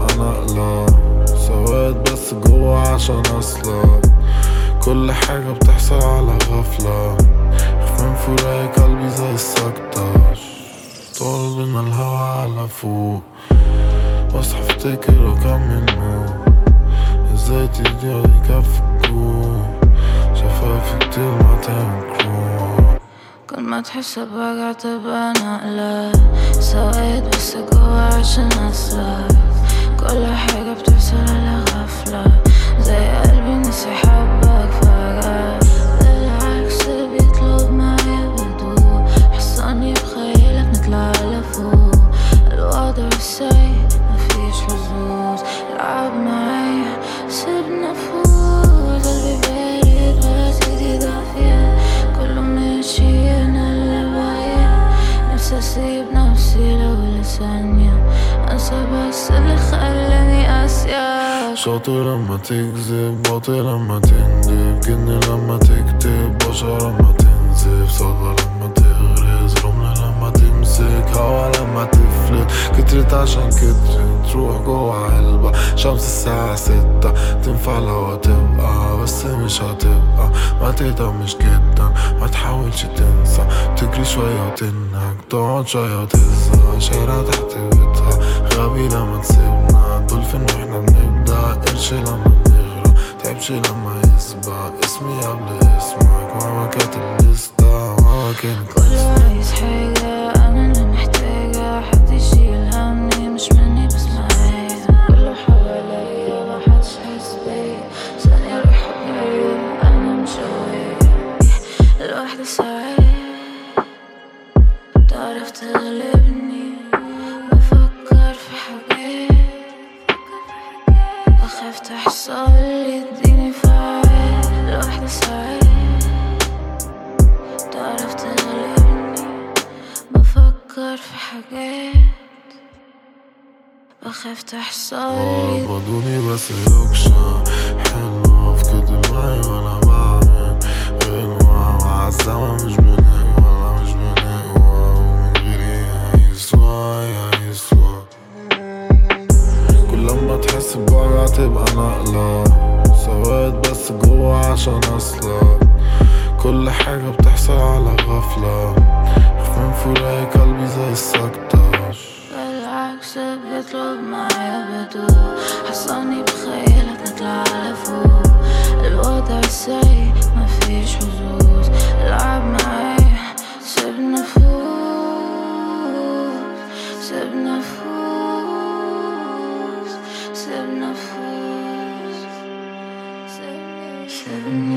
تبقى نقلة سواد بس جوا عشان اصلك كل حاجة بتحصل على غفلة خفان فراق قلبي زي السكتة طول بينا الهوا على فوق واصحى افتكر وكمل نوم ازاي تضيع يكفي الجوع شفافي كتير ما تعمل كروم كل ما تحس بوجع تبقى نقلة سويت بس جوا عشان أسلك كل حاجة بتحصل على غفلة زي قلبي نسي حبك فجأة بالعكس بيطلب معايا بهدوء حصاني بخيالك نطلع لفوق الوضع سيء مفيش حظوظ العب معايا سيبنا فوز قلبي بارد بس ايدي دافية كله ماشي انا اللي بايع نفسي اسيب نفسي لو لثانية انسى بس اللي خلاني اسيا شاطر لما تكذب باطل لما تندب جن لما تكتب بشر لما تنزف صدى لما تغرز رمل لما تمسك هوا لما تفلت كترت عشان كترت تروح جوا علبة شمس الساعة ستة تنفع لو تبقى بس مش هتبقى ما تهتمش جدا ما تحاولش تنسى تجري شوية وتنهج تقعد شوية وتزهق شارع تحت بيتها غبي لما تسيبنا دولفين واحنا بنبدأ قرش لما بنغرق تعبش لما يسبق اسمي قبل اسمك ماما كانت الليستة ماما كانت كله عايز حاجة أنا اللي محتاجة حد يشيل همي مش مني بس معايا كله حواليا محدش حاسس بيا ثانية رايحة جاية أنا مش قوية الوحدة ساعات تعرف تغلبني بفكر في حاجات بخاف تحصل لي اديني فعال الوحدة ساعات تعرف تغلبني بفكر في حاجات بخاف تحصل لي عبدوني بس يكشى حلوة في كده معي وانا بعمل غنوة مع الزمن مش بنقوى ولا مش بنقوى ومن غيري هيسوى هيسوى كل لما تحس بوجع تبقى نقلة سواد بس جوا عشان اصلك كل حاجة بتحصل على غفلة خفان فراق قلبي زي السكتة بالعكس بيطلب معايا بدو حصاني بخيالك نطلع لفوق الوضع سيء مفيش حظوظ العب معايا سيبنا فوق سيبنا فوق سيبنا فوق سيبنا